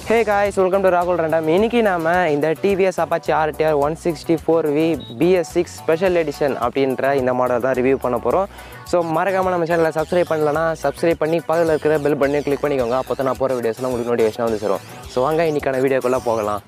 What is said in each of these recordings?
hey guys welcome to ராகுல் ரெண்டாம் இன்னைக்கு நாம இந்த TVS Apache RTR one sixty four V BS six special edition அப்படின்ற இந்த மாடல் தான் ரிவ்யூ பண்ண போகிறோம் ஸோ மறக்காமல் நம்ம சேனலை சப்ஸ்கிரைப் பண்ணலன்னா சப்ஸ்கிரைப் பண்ணி பக்கத்தில் இருக்கிற பெல் பண்ணி கிளிக் பண்ணிக்கோங்க அப்போ தான் நான் போகிற வீடியோஸ்லாம் உங்களுக்கு நோட்டிஃபிகேஷன் வந்து சேரும் ஸோ வாங்க இன்னைக்கான வீடியோக்குள்ளே போகலாம்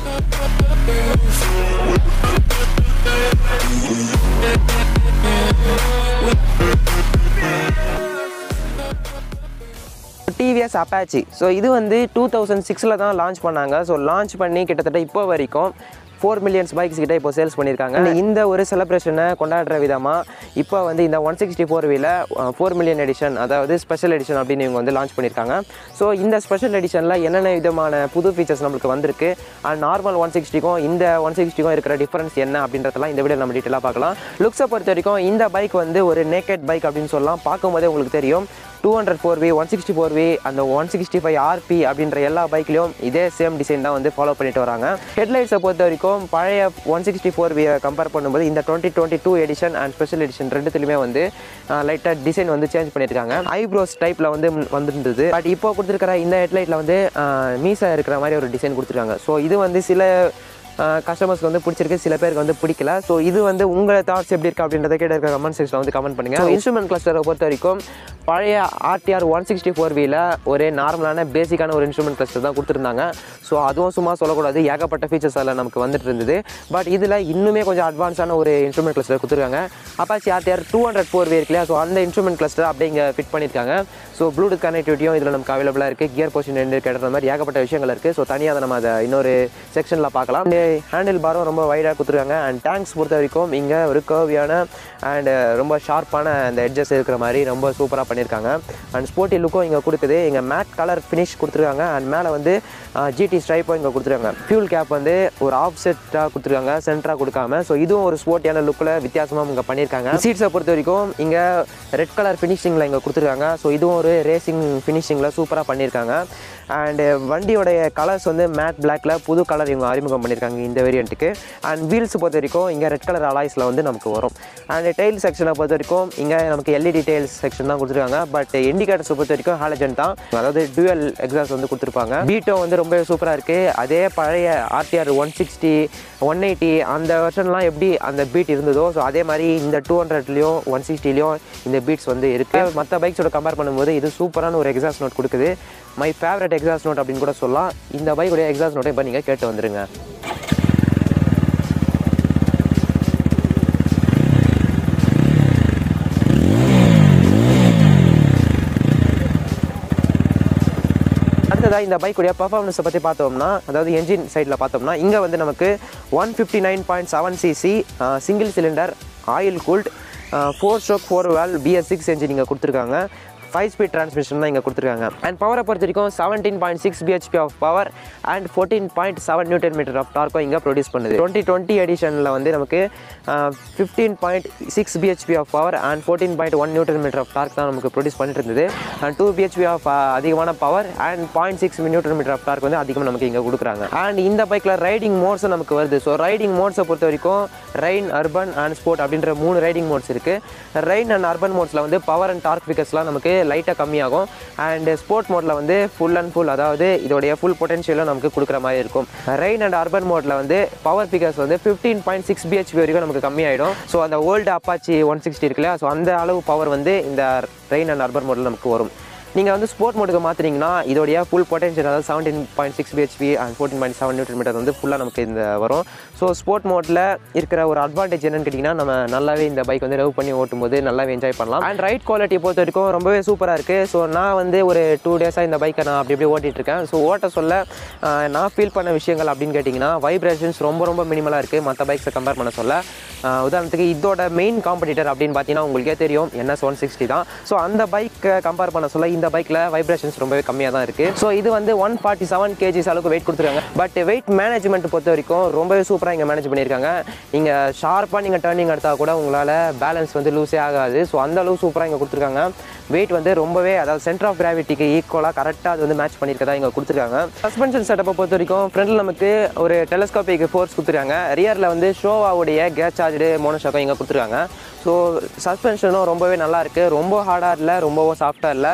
டிவிஎஸ் அப்பாச்சி ஸோ இது வந்து டூ தௌசண்ட் சிக்ஸில் தான் லான்ச் பண்ணாங்க ஸோ லான்ச் பண்ணி கிட்டத்தட்ட இப்போ வரைக்கும் ஃபோர் மில்லியன்ஸ் பைக்ஸ் கிட்ட இப்போ சேல்ஸ் பண்ணியிருக்காங்க இந்த ஒரு செலிப்ரேஷனை கொண்டாடுற விதமாக இப்போ வந்து இந்த ஒன் சிக்ஸ்டி ஃபோர் வீல ஃபோர் மில்லியன் எடிஷன் அதாவது ஸ்பெஷல் எடிஷன் அப்படின்னு இவங்க வந்து லான்ச் பண்ணியிருக்காங்க ஸோ இந்த ஸ்பெஷல் எடிஷனில் என்னென்ன விதமான புது ஃபீச்சர்ஸ் நம்மளுக்கு வந்திருக்கு அண்ட் நார்மல் ஒன் சிக்ஸ்டிக்கும் இந்த ஒன் சிக்ஸ்டிக்கும் இருக்கிற டிஃபரன்ஸ் என்ன அப்படின்றதெல்லாம் இந்த வீடியோ நம்ம டீட்டெயிலாக பார்க்கலாம் லுக்ஸை பொறுத்த வரைக்கும் இந்த பைக் வந்து ஒரு நேக்கெட் பைக் அப்படின்னு சொல்லலாம் பார்க்கும்போதே உங்களுக்கு தெரியும் two hundred four V one sixty four V அந்த ஒன் சிக்ஸ்டி ஃபைவ் ஆர்பி அப்படின்ற எல்லா பைக்லையும் இதே சேம் டிசைன் தான் வந்து ஃபாலோ பண்ணிட்டு வராங்க ஹெட்லைட்ஸை பொறுத்த வரைக்கும் பழைய ஒன் சிக்ஸ்டி ஃபோர் வியை கம்பேர் பண்ணும்போது இந்த twenty twenty two edition and special edition ரெண்டுத்துலையுமே வந்து லைட்டாக டிசைன் வந்து சேஞ்ச் பண்ணியிருக்காங்க ஐப்ரோஸ் டைப்பில் வந்து வந்துருந்தது பட் இப்போ கொடுத்துருக்கிற இந்த ஹெட்லைட்டில் வந்து மீசா இருக்கிற மாதிரி ஒரு டிசைன் கொடுத்துருக்காங்க ஸோ இது வந்து சில கஸ்டமர்ஸ்க்கு வந்து பிடிச்சிருக்கு சில பேருக்கு வந்து பிடிக்கல ஸோ இது வந்து உங்கள் தாட்ஸ் எப்படி இருக்கு அப்படின்றத கேட்டு இருக்க கமெண்ட் செக்ஷனில் வந்து கமெண்ட் பண்ணுங்க ஸோ இன்ஸ்ட்ருமெண்ட் கிளஸ்டரை பொறுத்த வரைக்கும் பழைய ஆர்டிஆர் ஒன் சிக்ஸ்டி ஃபோர் வியில் ஒரு நார்மலான பேசிக்கான ஒரு இன்ஸ்ட்ருமெண்ட் கிளஸ்டர் தான் கொடுத்துருந்தாங்க ஸோ அதுவும் சும்மா சொல்லக்கூடாது ஏகப்பட்ட ஃபீச்சர்ஸ் அதில் நமக்கு வந்துட்டு இருந்தது பட் இதில் இன்னுமே கொஞ்சம் அட்வான்ஸான ஒரு இன்ஸ்ட்ருமெண்ட் கிளஸ்டர் கொடுத்துருக்காங்க Apache RTR two hundred four V இருக்கு இல்லையா ஸோ அந்த இன்ஸ்ட்ருமெண்ட் கிளஸ்டர் அப்படியே இங்கே ஃபிட் பண்ணியிருக்காங்க ஸோ ப்ளூடூத் கனெக்டிவிட்டியும் இதில் நமக்கு அவைலபிளாக இருக்குது கியர் பொசிஷன் ரெண்டு கிடைக்கிற மாதிரி ஏகப்பட்ட விஷயங்கள் இருக்குது ஸோ தனியாக அதை நம்ம அதை இன்னொரு செக்ஷனில் பார்க்கலாம் ஹேண்டில் பாரும் ரொம்ப வைடாக கொடுத்துருக்காங்க அண்ட் டேங்க்ஸ் பொறுத்த வரைக்கும் இங்கே ஒரு கர்வியான அண்ட் ரொம்ப ஷார்ப்பான அந்த எட்ஜஸ் இருக்கிற மாதிரி ரொம்ப சூப்பராக பண்ணியிருக்காங்க அண்ட் ஸ்போர்ட்டி லுக்கும் இங்கே கொடுக்குது இங்கே மேட் கலர் ஃபினிஷ் கொடுத்துருக்காங்க அண்ட் மேலே வந்து ஜிடி ஸ்ட்ரைப்பும் இங்கே கொடுத்துருக்காங்க ஃபியூல் கேப் வந்து ஒரு ஆஃப் செட்டாக கொடுத்துருக்காங்க சென்டராக கொடுக்காம ஸோ இதுவும் ஒரு ஸ்போர்ட்டியான லுக்கில் வித்தியாசமாக இங்கே பண்ணியிருக்காங்க சீட்ஸை பொறுத்த வரைக்கும் இங்கே ரெட் கலர் ஃபினிஷிங்கில் இங்கே கொடுத்துருக்காங்க ஸோ இதுவும் ஒரு ரேசிங் ஃபினிஷிங்கில் சூப்பராக பண்ணியிருக்காங்க அண்டு வண்டியோடைய கலர்ஸ் வந்து மேட் பிளாக்ல புது கலர் இவங்க அறிமுகம் பண்ணியிருக்காங்க இந்த வேரியண்ட்டுக்கு அண்ட் வீல்ஸ் பொறுத்த வரைக்கும் இங்கே ரெட் கலர் அலாய்ஸில் வந்து நமக்கு வரும் அண்ட் டெயில் செக்ஷனை பொறுத்த வரைக்கும் இங்கே நமக்கு எல்இடி டெயில்ஸ் செக்ஷன் தான் கொடுத்துருக்காங்க பட் இண்டிகேட்டர்ஸ் பொறுத்த வரைக்கும் ஹாலஜன் தான் அதாவது டுவல் எக்ஸாஸ் வந்து கொடுத்துருப்பாங்க பீட்டும் வந்து ரொம்ப சூப்பராக இருக்குது அதே பழைய RTR one sixty one eighty அந்த வருஷன்லாம் எப்படி அந்த பீட் இருந்ததோ ஸோ அதே மாதிரி இந்த டூ ஹண்ட்ரட்லேயும் ஒன் சிக்ஸ்டிலையும் இந்த பீட்ஸ் வந்து இருக்குது மற்ற பைக்ஸோட கம்பேர் பண்ணும்போது இது சூப்பரான ஒரு எக்ஸாஸ் நோட் கொடுக்குது மை ஃபேவரட் எக்ஸாஸ் நோட் அப்படின்னு கூட சொல்லலாம் இந்த பைக்குடைய எக்ஸாஸ் நோட்டை இப்போ நீங்கள் கேட்டு வந்துருங்க அடுத்ததாக இந்த பைக்குடைய பர்ஃபார்மன்ஸை பற்றி பார்த்தோம்னா அதாவது என்ஜின் சைடில் பார்த்தோம்னா இங்கே வந்து நமக்கு one fifty nine point seven CC single cylinder oil cooled four stroke four valve BS six engine இங்கே கொடுத்துருக்காங்க ஃபைவ் ஸ்பீட் டிரான்ஸ்மிஷன் தான் இங்கே கொடுத்துருக்காங்க அண்ட் பவரை பொறுத்த வரைக்கும் seventeen point six BHP of power and fourteen point seven newton metre of டார்க்கும் இங்கே ப்ரொடியூஸ் பண்ணுது டுவெண்ட்டி டுவெண்ட்டி எடிஷனில் வந்து நமக்கு fifteen point six BHP of power and fourteen point one newton metre of torque தான் நமக்கு ப்ரொடியூஸ் பண்ணிட்டு இருந்தது அண்ட் டூ பிஹெச்பி ஆஃப் அதிகமான power and point six newton metre of torque வந்து அதிகமாக நமக்கு இங்கே கொடுக்குறாங்க அண்ட் இந்த பைக்கில் ரைடிங் மோட்ஸும் நமக்கு வருது ஸோ ரைடிங் மோட்ஸை பொறுத்த வரைக்கும் ரெயின் அர்பன் அண்ட் ஸ்போர்ட் அப்படின்ற மூணு ரைடிங் மோட்ஸ் இருக்குது ரெயின் அண்ட் அர்பன் மோட்ஸில் வந்து பவர் அண்ட் டார்க் ஃபிகர்ஸ்லாம் நமக்கு லைட்டாக கம்மியாகும் அண்ட் ஸ்போர்ட் மோடில் வந்து ஃபுல் அண்ட் ஃபுல் அதாவது இதோடைய ஃபுல் பொட்டன்ஷியலும் நமக்கு கொடுக்குற மாதிரி இருக்கும் ரெயின் அண்ட் அர்பன் மோடில் வந்து பவர் ஃபிகர்ஸ் வந்து ஃபிஃப்டீன் பாயிண்ட் சிக்ஸ் பிஹெச்பி வரைக்கும் நமக்கு கம்மியாயிடும் ஸோ அந்த ஓல்டு அப்பாச்சி ஒன் சிக்ஸ்டி இருக்குல்ல ஸோ அந்த அளவு பவர் வந்து இந்த ரெயின் அண்ட் அர்பன் மோடில் நமக்கு வரும் நீங்கள் வந்து ஸ்போர்ட் மோடுக்கு மாற்றினீங்கன்னா இதோடைய ஃபுல் பொட்டன்ஷியல் அதாவது seventeen point six BHP and fourteen point seven newton metre வந்து ஃபுல்லாக நமக்கு இந்த வரும் ஸோ ஸ்போர்ட் மோட்டில் இருக்கிற ஒரு அட்வான்டேஜ் என்னன்னு கேட்டிங்கன்னா நம்ம நல்லாவே இந்த பைக் வந்து ரவ் பண்ணி ஓட்டும் போது நல்லாவே என்ஜாய் பண்ணலாம் அண்ட் ரைட் குவாலிட்டி பொறுத்த வரைக்கும் ரொம்பவே சூப்பராக இருக்குது ஸோ நான் வந்து ஒரு டூ டேஸாக இந்த பைக்கை நான் அப்படி அப்படியே ஓட்டிகிட்டு இருக்கேன் ஸோ ஓட்ட சொல்ல ஆஹ், நான் ஃபீல் பண்ண விஷயங்கள் அப்படின்னு கேட்டிங்கன்னா வைப்ரேஷன்ஸ் ரொம்ப ரொம்ப மினிமலாக இருக்குது மற்ற பைக்ஸை கம்பேர் பண்ண சொல்ல ஆஹ், உதாரணத்துக்கு இதோட மெயின் காம்படிட்டர் அப்படின்னு பார்த்தீங்கன்னா உங்களுக்கே தெரியும் என்எஸ் ஒன் சிக்ஸ்டி தான் ஸோ அந்த பைக்கை கம்பேர் பண்ண சொல்ல இந்த பைக்கில் வைப்ரேஷன்ஸ் ரொம்பவே கம்மியாக தான் இருக்குது ஸோ இது வந்து ஒன் ஃபார்ட்டி செவன் கேஜிஸ் அளவுக்கு வெயிட் கொடுத்துருக்காங்க பட் வெயிட் மேனேஜ்மெண்ட் பொறுத்த வரைக்கும் ரொம்பவே சூப்பராக இங்கே மேனேஜ் பண்ணியிருக்காங்க நீங்கள் ஷார்ப்பாக நீங்கள் டேர்னிங் எடுத்தால் கூட உங்களால் பேலன்ஸ் வந்து லூஸே ஆகாது ஸோ அந்த அளவு சூப்பராக இங்கே கொடுத்துருக்காங்க வெயிட் வந்து ரொம்பவே அதாவது சென்டர் ஆஃப் கிராவிட்டிக்கு ஈக்குவலாக கரெக்டாக அது வந்து மேட்ச் பண்ணியிருக்கதா இங்கே கொடுத்துருக்காங்க சஸ்பென்ஷன் செட்டப்பை பொறுத்த வரைக்கும் ஃப்ரண்ட்டில் நமக்கு ஒரு டெலஸ்கோபிக் ஃபோர்ஸ் கொடுத்துருக்காங்க ரியரில் வந்து ஷோவாவுடைய கேஸ் சார்ஜு மோனோஷாக்கம் இங்கே கொடுத்துருக்காங்க ஸோ சஸ்பென்ஷனும் ரொம்பவே நல்லா இருக்குது ரொம்ப ஹார்டாக இல்லை ரொம்பவும் சாஃப்டாக இல்லை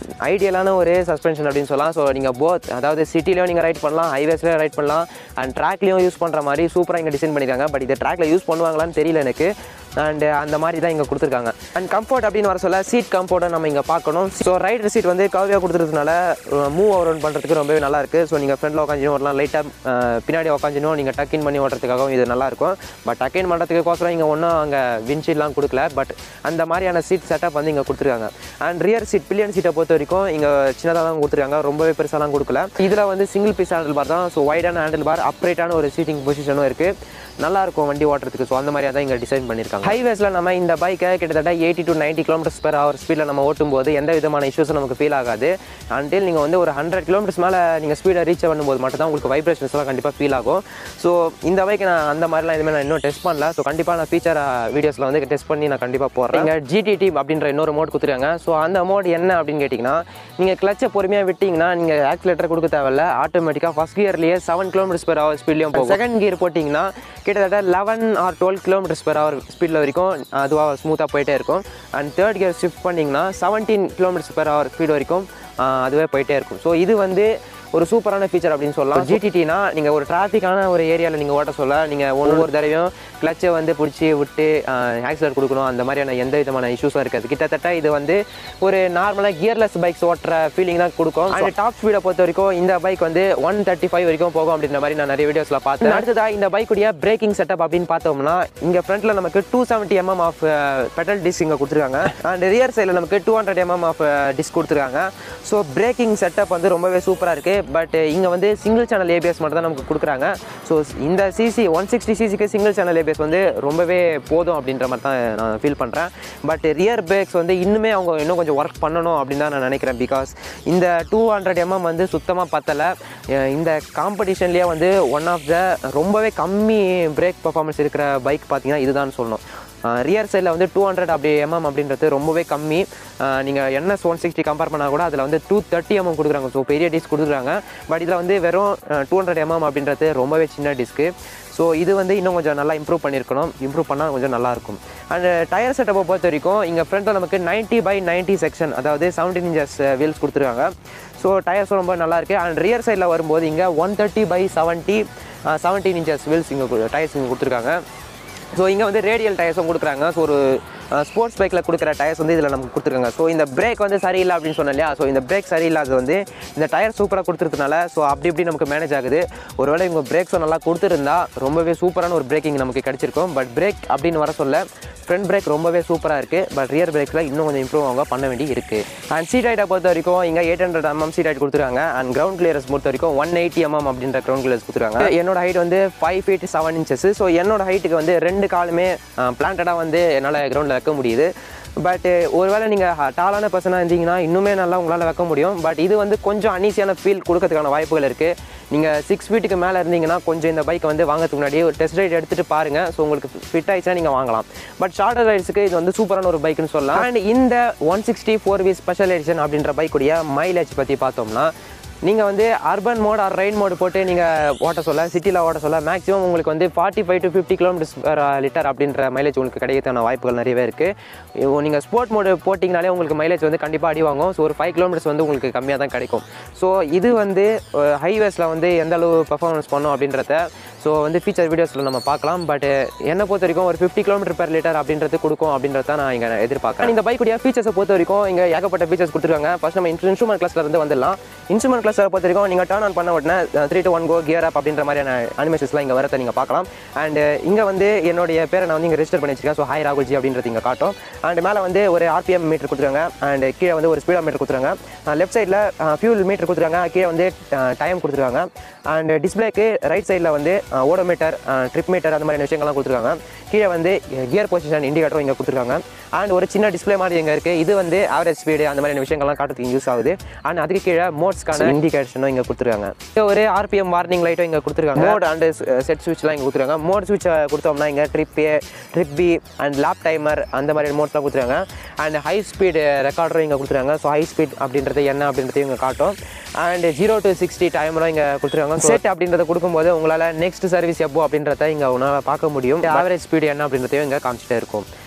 ஐடியலான ஒரு சஸ்பென்ஷன் அப்படின்னு சொல்லலாம் ஸோ நீங்கள் போத் அதாவது சிட்டிலையும் நீங்கள் ரைட் பண்ணலாம் ஹைவேஸ்லேயும் ரைட் பண்ணலாம் அண்ட் ட்ராக்லேயும் யூஸ் பண்ணுற மாதிரி சூப்பராக இங்கே டிசைன் பண்ணியிருக்காங்க பட் இது ட்ராக்ல யூஸ் பண்ணுவாங்களான்னு தெரியல எனக்கு அண்ட் அந்த மாதிரி தான் இங்கே கொடுத்துருக்காங்க அண்ட் கம்ஃபர்ட் அப்படின்னு வர சொல்ல சீட் கம்ஃபர்ட்டை நம்ம இங்கே பார்க்கணும் ஸோ ரைடர் சீட் வந்து கவியாக கொடுத்துறதுனால மூவ் ஓவர் பண்ணுறதுக்கு ரொம்பவே நல்லா இருக்குது ஸோ நீங்கள் ஃப்ரண்டில் உட்காந்துன்னு ஓடலாம் லைட்டாக பின்னாடி உட்காந்துனும் நீங்கள் டக்கின் பண்ணி ஓட்டுறதுக்காகவும் இது நல்லா இருக்கும் பட் டக்கின் பண்ணுறதுக்கோசரம் இங்கே ஒன்றும் அங்கே விண்ட்ஷீட்லாம் கொடுக்கல பட் அந்த மாதிரியான சீட் செட்டப் வந்து இங்கே கொடுத்துருக்காங்க அண்ட் ரியர் சீட் பில்லியன் சீட்டை பொறுத்த வரைக்கும் இங்கே சின்னதாக தான் கொடுத்துருக்காங்க ரொம்பவே பெருசாலாம் கொடுக்கல இதில் வந்து சிங்கிள் பீஸ் ஹேண்டில் பார் தான் ஸோ வைடான ஹேண்டில் பார் அப்ரைட்டான ஒரு சீட்டிங் பொசிஷனும் இருக்குது நல்லா இருக்கும் வண்டி ஓட்டுறதுக்கு ஸோ அந்த மாதிரியாக தான் இங்கே டிசைன் பண்ணியிருக்காங்க ஹைவேஸில் நம்ம இந்த பைக்கை கிட்டத்தட்ட eighty to ninety kilometres per hour ஸ்பீடில் நம்ம ஓட்டும் போது எந்த விதமான இஷ்யூஸும் நமக்கு ஃபீல் ஆகாது அன்டில் நீங்கள் வந்து ஒரு ஹண்ட்ரட் கிலோமீட்டர்ஸ் மேலே நீங்கள் ஸ்பீடை ரீச் பண்ணும்போது மட்டும் தான் உங்களுக்கு வைப்ரேஷன்ஸ்லாம் கண்டிப்பாக ஃபீல் ஆகும் ஸோ இந்த பைக்கை நான் அந்த மாதிரிலாம் எதுவுமே நான் இன்னும் டெஸ்ட் பண்ணல ஸோ கண்டிப்பாக நான் ஃபீச்சர் வீடியோஸில் வந்து டெஸ்ட் பண்ணி நான் கண்டிப்பாக போடுறேன் இங்கே ஜிடிடி அப்படின்ற இன்னொரு மோட் கொடுத்துருக்காங்க ஸோ அந்த மோட் என்ன அப்படின்னு கேட்டிங்கன்னா நீங்கள் கிளச்சை பொறுமையாக விட்டிங்கன்னா நீங்கள் ஆக்சிலேட்டர் கொடுக்க தேவையில்ல ஆட்டோமேட்டிக்காக ஃபஸ்ட் கியர்லேயே செவன் கிலோமீட்டர்ஸ் பெர் ஹவர் ஸ்பீட்லேயும் போகும் செகண்ட் கியர் போட்டிங்கன்னா கிட்டத்தட்ட eleven or twelve kilometres per hour ஸ்பீடில் வரைக்கும் அதுவாக ஸ்மூத்தாக போயிட்டே இருக்கும் அண்ட் தேர்ட் கியர் ஷிஃப்ட் பண்ணிங்கன்னா seventeen kilometres per hour speed வரைக்கும் ஆஹ் அதுவே போயிட்டே இருக்கும் ஸோ இது வந்து ஒரு சூப்பரான ஃபீச்சர் அப்படின்னு சொல்லலாம் ஜிடிடினா நீங்கள் ஒரு டிராஃபிக்கான ஒரு ஏரியாவில் நீங்கள் ஓட்ட சொல்ல நீங்கள் ஒவ்வொரு தடவையும் கிளச்சை வந்து பிடிச்சி விட்டு ஆக்சிடென்ட் கொடுக்கணும் அந்த மாதிரியான எந்த விதமான இஷ்யூஸும் இருக்காது கிட்டத்தட்ட இது வந்து ஒரு நார்மலாக கியர்லெஸ் பைக்ஸ் ஓட்டுற ஃபீலிங் தான் கொடுக்கும் அண்ட் டாப் ஸ்பீடை பொறுத்த வரைக்கும் இந்த பைக் வந்து ஒன் தேர்ட்டி ஃபைவ் வரைக்கும் போகும் அப்படின்ற மாதிரி நான் நிறைய வீடியோஸில் பார்த்தேன் அடுத்ததாக இந்த பைக்குடைய பிரேக்கிங் செட்டப் அப்படின்னு பார்த்தோம்னா இங்கே ஃப்ரண்ட்டில் நமக்கு two seventy MM of petal disc இங்கே கொடுத்துருக்காங்க அண்ட் ரியர் சைடில் நமக்கு two hundred MM of disc கொடுத்துருக்காங்க ஸோ பிரேக்கிங் செட்டப் வந்து ரொம்பவே சூப்பராக இருக்குது பட் இங்கே வந்து சிங்கிள் சேனல் ஏபிஎஸ் மட்டும் தான் நமக்கு கொடுக்குறாங்க ஸோ இந்த சிசி ஒன் சிக்ஸ்டி சிசிக்கு சிங்கிள் சேனல் ஏபிஎஸ் வந்து ரொம்பவே போதும் அப்படின்ற மாதிரி தான் நான் ஃபீல் பண்ணுறேன் பட் ரியர் பிரேக்ஸ் வந்து இன்னுமே அவங்க இன்னும் கொஞ்சம் ஒர்க் பண்ணணும் அப்படின்னு தான் நான் நினைக்கிறேன் பிகாஸ் இந்த டூ ஹண்ட்ரட் எம்எம் வந்து சுத்தமாக பத்தலை அஹ் இந்த காம்படிஷன்லேயே வந்து ஒன் ஆஃப் த ரொம்பவே கம்மி பிரேக் பர்ஃபார்மன்ஸ் இருக்கிற பைக் பார்த்தீங்கன்னா இதுதான் சொல்லணும் ரியர் சைடில் வந்து டூ ஹண்ட்ரட் அப்படி எம்எம் அப்படின்றது ரொம்பவே கம்மி நீங்கள் என்எஸ் ஒன் சிக்ஸ்டி கம்பேர் பண்ணால் கூட அதில் வந்து டூ தேர்ட்டி எம்எம் கொடுக்குறாங்க ஸோ பெரிய டிஸ்க் கொடுக்குறாங்க பட் இதில் வந்து வெறும் டூ ஹண்ட்ரட் எம்எம் அப்படின்றது ரொம்பவே சின்ன டிஸ்க்கு ஸோ இது வந்து இன்னும் கொஞ்சம் நல்லா இம்ப்ரூவ் பண்ணியிருக்கணும் இம்ப்ரூவ் பண்ணால் கொஞ்சம் நல்லாயிருக்கும் அண்ட் டயர் செட்டப்பை பொறுத்த வரைக்கும் இங்கே ஃப்ரண்ட்டில் நமக்கு 90 பை 90 செக்ஷன் அதாவது செவன்டீன் இன்ச்சஸ் வீல்ஸ் கொடுத்துருக்காங்க ஸோ டயர்ஸும் ரொம்ப நல்லா இருக்குது அண்ட் ரியர் சைடில் வரும்போது இங்கே one thirty by seventy seventeen inches wheels இங்கே டயர்ஸ் இங்கே கொடுத்துருக்காங்க ஸோ இங்கே வந்து ரேடியல் டயர்ஸும் கொடுக்குறாங்க ஸோ ஒரு ஸ்போர்ட்ஸ் பைக்கில் கொடுக்குற டயர்ஸ் வந்து இதில் நமக்கு கொடுத்துருக்காங்க ஸோ இந்த பிரேக் வந்து சரியில்லை அப்படின்னு சொன்னேன் இல்லையா ஸோ இந்த பிரேக் சரியில்லாதது வந்து இந்த டயர் சூப்பராக கொடுத்துருக்கனால ஸோ அப்படி இப்படி நமக்கு மேனேஜ் ஆகுது ஒருவேளை இவங்க பிரேக்ஸும் நல்லா கொடுத்துருந்தா ரொம்பவே சூப்பரான ஒரு பிரேக்கிங் நமக்கு கிடச்சிருக்கும் பட் பிரேக் அப்படின்னு வர சொல்ல ஃப்ரண்ட் பிரேக் ரொம்பவே சூப்பராக இருக்குது பட் ரியர் பிரேக்கில் இன்னும் கொஞ்சம் இம்ப்ரூவ் அவங்க பண்ண வேண்டி இருக்குது அண்ட் சீட் ஹைட்டை பொறுத்த வரைக்கும் இங்கே eight hundred MM seat height கொடுத்துருக்காங்க அண்ட் கிரவுண்ட் கிளியரஸ் பொறுத்த வரைக்கும் ஒன் எயிட்டி எம்எம் அப்படின்ற கிரவுண்ட் கிளியர்ஸ் கொடுத்துருக்காங்க என்னோட ஹைட் வந்து five feet seven inches so என்னோட ஹைட்டுக்கு வந்து ரெண்டு காலுமே பிளான்டடாக வந்து என்னால் கிரவுண்டில் வைக்க முடியுது பட் ஒருவேளை நீங்கள் டாலான பர்சனாக இருந்தீங்கன்னா இன்னுமே நல்லா உங்களால் வைக்க முடியும் பட் இது வந்து கொஞ்சம் அனீசியான ஃபீல் கொடுக்கறதுக்கான வாய்ப்புகள் இருக்குது நீங்கள் சிக்ஸ் ஃபீட்டுக்கு மேலே இருந்தீங்கன்னா கொஞ்சம் இந்த பைக்கை வந்து வாங்குறதுக்கு முன்னாடி ஒரு டெஸ்ட் ரைட் எடுத்துகிட்டு பாருங்கள் ஸோ உங்களுக்கு ஃபிட் ஆயிடுச்சுன்னா நீங்கள் வாங்கலாம் பட் ஷார்ட்டர் ரைட்ஸுக்கு இது வந்து சூப்பரான ஒரு பைக்குன்னு சொல்லலாம் அண்ட் இந்த one sixty four V special edition அப்படின்ற பைக்குடைய மைலேஜ் பற்றி பார்த்தோம்னா நீங்கள் வந்து urban mode or rain mode போட்டு நீங்கள் ஓட்ட சொல்ல சிட்டியில் ஓட்ட சொல்ல மேக்ஸிமம் உங்களுக்கு வந்து forty five to fifty kilometres litre அப்படின்ற மைலேஜ் உங்களுக்கு கிடைக்கிறதுக்கான வாய்ப்புகள் நிறையவே இருக்குது நீங்கள் ஸ்போர்ட் மோடு போட்டிங்கனாலே உங்களுக்கு மைலேஜ் வந்து கண்டிப்பாக அடி வாங்கும் ஸோ ஒரு ஃபைவ் கிலோமீட்டர்ஸ் வந்து உங்களுக்கு கம்மியாக தான் கிடைக்கும் ஸோ இது வந்து ஹைவேஸில் வந்து எந்த அளவு பர்ஃபார்மன்ஸ் பண்ணும் அப்படின்றத ஸோ வந்து ஃபீச்சர் வீடியோஸில் நம்ம பார்க்கலாம் பட் என்னை பொறுத்த வரைக்கும் ஒரு ஃபிஃப்டி கிலோமீட்டர் பெர் லிட்டர் அப்படின்றது கொடுக்கும் அப்படின்றத நான் இங்கே எதிர்பார்க்கறேன் இந்த பைக்குடைய ஃபீச்சர்ஸை பொறுத்த வரைக்கும் இங்கே ஏகப்பட்ட ஃபீச்சர்ஸ் கொடுத்துருக்காங்க ஃபர்ஸ்ட் நம்ம இன்ஸ்ட்ருமெண்ட் கிளாஸ்ல இருந்து வந்துடலாம் இன்ஸ்ட்ருமெண்ட் கிளாஸை பொறுத்த வரைக்கும் நீங்கள் டர்ன் ஆன் பண்ண உடனே three to one go gear up அப்படின்ற மாதிரியான அனிமேஷன்ஸ்லாம் இங்கே வரதை நீங்கள் பார்க்கலாம் அண்ட் இங்கே வந்து என்னுடைய பேரை நான் வந்து இங்கே ரெஜிஸ்டர் பண்ணி வச்சிருக்கேன் ஸோ ஹாய் ராகுல்ஜி அப்படின்றது இங்கே காட்டும் அண்ட் மேலே வந்து ஒரு ஆர்பிஎம் மீட்டர் கொடுத்துருக்காங்க அண்ட் கீழே வந்து ஒரு ஸ்பீடா மீட்டர் கொடுத்துருக்காங்க லெஃப்ட் சைடில் ஃபியூல் மீட்டர் கொடுத்துருக்காங்க கீழே வந்து டைம் கொடுத்துருக்காங்க அண்ட் டிஸ்பிளேக்கு ரைட் சைடில் வந்து ஓடோமீட்டர் ட்ரிப் மீட்டர் அந்த மாதிரியான விஷயங்கள்லாம் கொடுத்துருக்காங்க கீழே வந்து கியர் பொசிஷன் இண்டிகேட்டரும் இங்கே கொடுத்துருக்காங்க அண்ட் ஒரு சின்ன டிஸ்பிளே மாதிரி இங்கே இருக்குது இது வந்து ஆவரேஜ் ஸ்பீடு அந்த மாதிரியான விஷயங்கள்லாம் காட்டுறதுக்கு யூஸ் ஆகுது அண்ட் அதுக்கு கீழே மோட்ஸ்க்கான இண்டிகேஷனும் இங்கே கொடுத்துருக்காங்க இங்க ஒரு ஆர்பிஎம் வார்னிங் லைட்டும் இங்கே கொடுத்துருக்காங்க மோட் அண்ட் செட் ஸ்விட்ச்லாம் இங்கே கொடுத்துருக்காங்க மோட் ஸ்விட்ச் கொடுத்தோம்னா இங்கே trip A trip B and lap timer அந்த மாதிரி மோட்ஸ்லாம் கொடுத்துருக்காங்க அண்ட் ஹை ஸ்பீடு ரெக்கார்டரும் இங்கே கொடுத்துருக்காங்க ஸோ ஹை ஸ்பீட் அப்படின்றது என்ன அப்படின்றதையும் இங்கே காட்டும் அண்ட் ஜீரோ டு சிக்ஸ்டி டைமரும் இங்கே கொடுத்துருக்காங்க செட் அப்படின்றத கொடுக்கும்போது உங்களால் நெக்ஸ்ட் சர்வீஸ் எப்போ அப்படின்றத இங்கே உங்களால் பார்க்க முடியும் ஆவரேஜ் ஸ்பீடு என்ன அப்படின்றதையும் இங்கே காமிச்சிட்டே இருக்கும்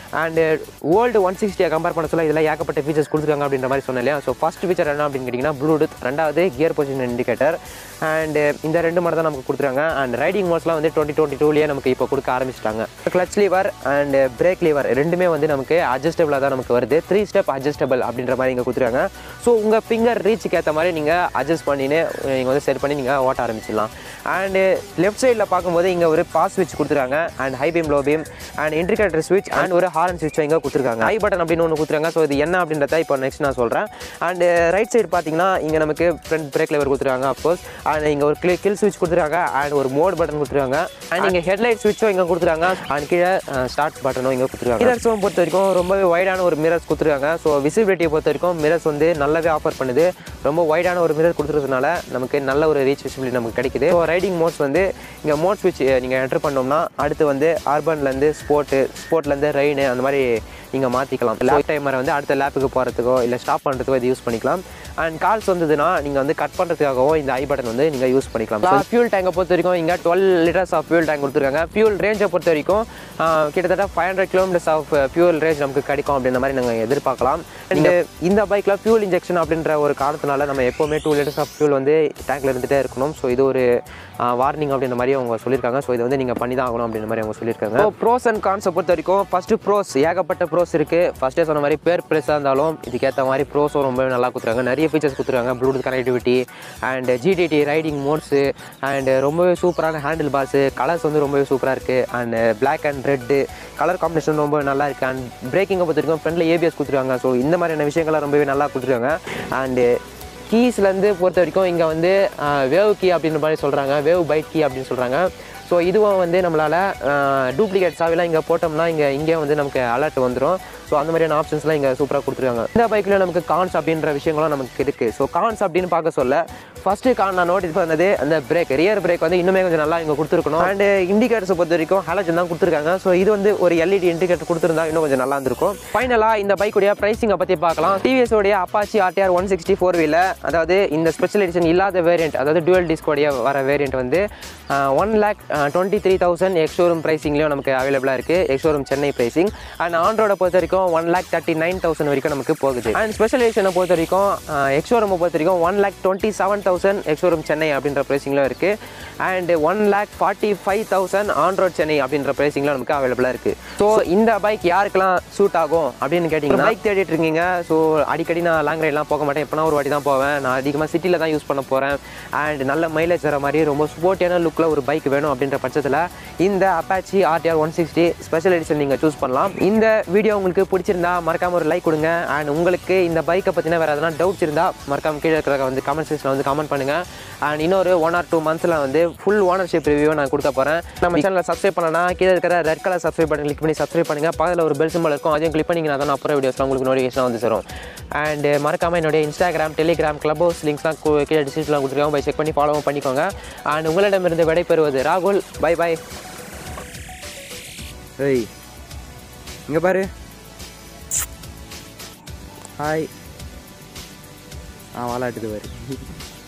அண்டு ஓல்டு ஒன் சிக்ஸ்டியை கம்பேர் பண்ண சொல்ல இதில் ஏகப்பட்ட ஃபீச்சர்ஸ் கொடுத்துருக்காங்க அப்படின்ற மாதிரி சொன்னேன் இல்லையா ஸோ ஃபஸ்ட் ஃபீச்சர் என்ன அப்படின்னு கேட்டிங்கன்னா ப்ளூடூத் ரெண்டாவது கியர் பொசிஷன் இண்டிகேட்டர் அண்டு இந்த ரெண்டு மட்டும் தான் நமக்கு கொடுத்துருக்காங்க அண்ட் ரைடிங் மோட்ஸ்லாம் வந்து டுவெண்ட்டி டுவெண்ட்டி டூலேயே நமக்கு இப்போ கொடுக்க ஆரம்பிச்சிட்டாங்க clutch lever and brake lever ரெண்டுமே வந்து நமக்கு அட்ஜஸ்டபிளாக தான் நமக்கு வருது த்ரீ ஸ்டெப் அட்ஜஸ்டபிள் அப்படின்ற மாதிரி இங்கே கொடுத்துருக்காங்க ஸோ உங்கள் ஃபிங்கர் ரீச்சுக்கு ஏற்ற மாதிரி நீங்கள் அட்ஜஸ்ட் பண்ணின்னு நீங்கள் வந்து செட் பண்ணி நீங்கள் ஓட்ட ஆரம்பிச்சிடலாம் அண்டு லெஃப்ட் சைடில் பார்க்கும்போது இங்கே ஒரு பாஸ் ஸ்விட்ச் கொடுத்துருக்காங்க and high beam low beam and indicator ஸ்விட்ச் அண்ட் ஒரு ஹாரன் ஸ்விட்ச் இங்கே கொடுத்துருக்காங்க ஐ பட்டன் அப்படின்னு ஒன்று கொடுத்துருக்காங்க ஸோ இது என்ன அப்படின்றத இப்போ நெக்ஸ்ட் நான் சொல்கிறேன் அண்ட் ரைட் சைடு பார்த்தீங்கன்னா இங்கே நமக்கு ஃப்ரண்ட் பிரேக் லெவர் கொடுத்துருக்காங்க அப்கோர்ஸ் அண்ட் இங்கே ஒரு கிளி கில் ஸ்விட்ச் கொடுத்துருக்காங்க அண்ட் ஒரு மோட் பட்டன் கொடுத்துருக்காங்க அண்ட் இங்கே ஹெட்லைட் ஸ்விட்சும் இங்கே கொடுத்துருக்காங்க அண்ட் கீழே ஸ்டார்ட் பட்டனும் இங்கே கொடுத்துருக்காங்க மிரர்ஸும் பொறுத்த வரைக்கும் ரொம்பவே வைடான ஒரு மிரர்ஸ் கொடுத்துருக்காங்க ஸோ விசிபிலிட்டியை பொறுத்த வரைக்கும் மிரர்ஸ் வந்து நல்லாவே ஆஃபர் பண்ணுது ரொம்ப வைடான ஒரு மிரர் கொடுத்துறதுனால நமக்கு நல்ல ஒரு ரீச் விசிபிலிட்டி நமக்கு கிடைக்குது ஸோ ரைடிங் மோட்ஸ் வந்து இங்கே மோட் ஸ்விட்ச் நீங்கள் என்டர் பண்ணோம்னா அடுத்து வந்து அர்பன்லேருந்து ஸ்போர்ட்டு ஸ்போர்ட்லேருந்து ரெயின் அந்த மாதிரி நீங்கள் மாற்றிக்கலாம் லேப் டைமரை வந்து அடுத்த லேப்புக்கு போகிறதுக்கோ இல்லை ஸ்டாப் பண்ணுறதுக்கோ இது யூஸ் பண்ணிக்கலாம் அண்ட் கால்ஸ் வந்ததுன்னா நீங்கள் வந்து கட் பண்ணுறதுக்காகவும் இந்த ஐ பட்டன் வந்து நீங்கள் யூஸ் பண்ணிக்கலாம் ஃபியூல் டேங்கை பொறுத்த வரைக்கும் இங்கே twelve litres of fuel tank கொடுத்துருக்காங்க ஃபியூல் ரேஞ்சை பொறுத்த வரைக்கும் ஆஹ், கிட்டத்தட்ட five hundred kilometres of fuel range நமக்கு கிடைக்கும் அப்படின்ற மாதிரி நாங்கள் எதிர்பார்க்கலாம் அண்ட் இந்த பைக்கில் ஃபியூல் இன்ஜெக்ஷன் அப்படின்ற ஒரு காரணத்தினால நம்ம எப்போவுமே டூ லிட்டர்ஸ் ஆஃப் ஃபியூல் வந்து டேங்க்ல இருந்துகிட்டே இருக்கணும் ஸோ இது ஒரு வார்னிங் அப்படின்ற மாதிரி அவங்க சொல்லியிருக்காங்க ஸோ இதை வந்து நீங்கள் பண்ணி தான் ஆகணும் அப்படின்ற மாதிரி அவங்க சொல்லியிருக்காங்க ஸோ ப்ரோஸ் அண்ட் கான்ஸை பொறுத்த வரைக்கும் ஃபஸ்ட்டு ப்ரோஸ் ஏகப்பட்ட ப்ரோஸ் இருக்குது ஃபஸ்ட்டே சொன்ன மாதிரி பேர் ப்ரெஸ்ஸாக இருந்தாலும் இதுக்கேற்ற மாதிரி ப்ரோஸும் ரொம்பவே நல்லா கொடுத்துருக்காங்க நிறைய ஃபீச்சர்ஸ் கொடுத்துருக்காங்க bluetooth connectivity and GTT riding modes and ரொம்பவே சூப்பரான ஹேண்டில் பார்ஸு கலர்ஸ் வந்து ரொம்பவே சூப்பராக இருக்குது and black and red colour combination ரொம்ப நல்லா இருக்குது அண்ட் பிரேக்கிங்கை பொறுத்த வரைக்கும் ஃப்ரண்ட்டில் ஏபிஎஸ் கொடுத்துருக்காங்க ஸோ இந்த மாதிரியான விஷயங்கள்லாம் ரொம்பவே நல்லா கொடுத்துருக்காங்க அண்டு கீஸ்லேருந்து பொறுத்த வரைக்கும் இங்கே வந்து வேவ் கீ அப்படின்ற மாதிரி சொல்கிறாங்க வேவ் பைட் கீ அப்படின்னு சொல்கிறாங்க ஸோ இதுவும் வந்து நம்மளால் டூப்ளிகேட் சாவிலாம் இங்கே போட்டோம்னா இங்கே இங்கே வந்து நமக்கு அலர்ட் வந்துடும் ஸோ அந்த மாதிரியான ஆப்ஷன்ஸ்லாம் இங்கே சூப்பராக கொடுத்துருக்காங்க இந்த பைக்கில் நமக்கு கான்ஸ் அப்படின்ற விஷயங்களும் நமக்கு இருக்குது ஸோ கான்ஸ் அப்படின்னு பார்க்க சொல்ல ஃபஸ்ட்டு கான் நான் நோட்டீஸ் பண்ணது அந்த பிரேக் ரியர் பிரேக் வந்து இன்னுமே கொஞ்சம் நல்லா இங்கே கொடுத்துருக்கணும் அண்ட் இண்டிகேட்டர்ஸை பொறுத்த வரைக்கும் ஹாலஜன் தான் கொடுத்துருக்காங்க ஸோ இது வந்து ஒரு எல்இடி இண்டிகேட்டர் கொடுத்துருந்தா இன்னும் கொஞ்சம் நல்லா இருந்திருக்கும் ஃபைனலாக இந்த பைக்குடைய ப்ரைஸிங்கை பற்றி பார்க்கலாம் டிவிஎஸ் உடைய Apache RTR one sixty four வீல அதாவது இந்த ஸ்பெஷல் எடிஷன் இல்லாத வேரியண்ட் அதாவது டுவல் டிஸ்கோடைய வர வேரியண்ட் வந்து one lakh twenty three thousand ex showroom ப்ரைஸிங்லேயும் நமக்கு அவைலபிளாக இருக்குது எக்ஷோரூம் சென்னை ப்ரைஸிங் அண்ட் ஆண்ட்ரோட பொறுத்த வரைக்கும் one lakh thirty nine thousand வரைக்கும் நமக்கு போகுது அண்ட் ஸ்பெஷல் எடிஷனை பொறுத்த வரைக்கும் எக்ஷோரூமை பொறுத்த வரைக்கும் one lakh twenty seven thousand ex showroom Chennai அப்படின்ற ப்ரைஸிங்கில் இருக்குது and one lakh forty five thousand on road Chennai அப்படின்ற ப்ரைஸிங்கில் நமக்கு அவைலபிளாக இருக்குது ஸோ இந்த பைக் யாருக்கெல்லாம் சூட் ஆகும் அப்படின்னு கேட்டிங்கன்னா பைக் தேடிட்டு இருக்கீங்க ஸோ அடிக்கடி நான் லாங் ரைட்லாம் போக மாட்டேன் எப்போனா ஒரு வாட்டி தான் போவேன் நான் அதிகமாக சிட்டியில் தான் யூஸ் பண்ண போகிறேன் அண்ட் நல்ல மைலேஜ் தர மாதிரி ரொம்ப ஸ்போர்ட்டியான லுக்கில் ஒரு பைக் வேணும் அப்படின்ற பட்சத்தில் இந்த Apache RTR one sixty special edition நீங்கள் சூஸ் பண்ணலாம் இந்த வீடியோ உங்களுக்கு பிடிச்சிருந்தா மறக்காம ஒரு லைக் கொடுங்க அண்ட் உங்களுக்கு இந்த பைக்கை பற்றின வேறு எதனா டவுட்ஸ் இருந்தால் மறக்காம கீழே இருக்கிற வந்து கமெண்ட் செக்ஷனில் வந்து கமெண்ட் பண்ணுங்கள் அண்ட் இன்னொரு ஒன் ஆர் டூ மந்த்ஸில் வந்து ஃபுல் ஓனர்ஷிப் ரிவ்யூ நான் கொடுக்க போகிறேன் நம்ம சேனலில் சப்ஸ்கிரைப் பண்ணனா கீழே இருக்கிற red colour subscribe button click பண்ணி சப்ஸ்கிரைப் பண்ணுங்கள் பக்கத்தில் ஒரு பெல் சிம்பிள் இருக்கும் அதையும் கிளிக் பண்ணிங்கன்னா தான் அப்புறம் வீடியோஸ்லாம் உங்களுக்கு நோட்டிஃபிகேஷன் வந்து தரும் அண்ட் மறக்காமல் என்னுடைய இன்ஸ்டாகிராம் டெலிகிராம் கிளப் ஹவுஸ் லிங்க்ஸ்லாம் கு- கீழே டிஸ்கிரிப்ஷனில் கொடுத்துருக்காங்க போய் செக் பண்ணி ஃபாலோ பண்ணிக்கோங்க அண்ட் உங்களிடமிருந்து விடைபெறுவது ராகுல் பை பை ஏய் இங்கே பாரு ஹாய் ஆ வாலாட்டுது பாரு